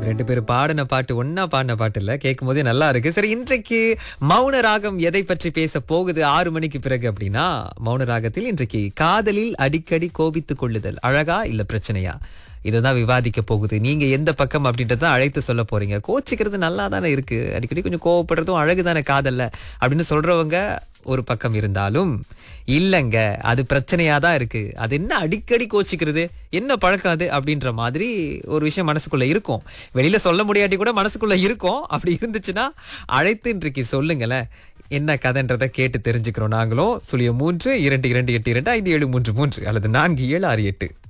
ரெண்டு பேரும் பாடின பாட்டு ஒன்னா பாடின பாட்டு இல்ல கேட்கும் போதே நல்லா இருக்கு சரி இன்றைக்கு மௌன ராகம் எதை பற்றி பேச போகுது ஆறு மணிக்கு பிறகு அப்படின்னா மௌன ராகத்தில் இன்றைக்கு காதலில் அடிக்கடி கோபித்துக் கொள்ளுதல் அழகா இல்ல பிரச்சனையா இதுதான் விவாதிக்க போகுது நீங்க எந்த பக்கம் அப்படின்றத அழைத்து சொல்ல போறீங்க கோச்சிக்கிறது நல்லா தானே இருக்கு அடிக்கடி கொஞ்சம் கோவப்படுறதும் அழகு தானே காதல்ல அப்படின்னு சொல்றவங்க ஒரு பக்கம் இருந்தாலும் இல்லைங்க அது பிரச்சனையா தான் இருக்கு அது என்ன அடிக்கடி கோச்சிக்கிறது என்ன பழக்கம் அது அப்படின்ற மாதிரி ஒரு விஷயம் மனசுக்குள்ள இருக்கும் வெளியில சொல்ல முடியாட்டி கூட மனசுக்குள்ள இருக்கும் அப்படி இருந்துச்சுன்னா அழைத்து இன்றைக்கு சொல்லுங்களேன் என்ன கதைன்றதை கேட்டு தெரிஞ்சுக்கிறோம் நாங்களும் சுழிய மூன்று இரண்டு இரண்டு எட்டு இரண்டு ஐந்து ஏழு மூன்று மூன்று அல்லது நான்கு ஏழு ஆறு எட்டு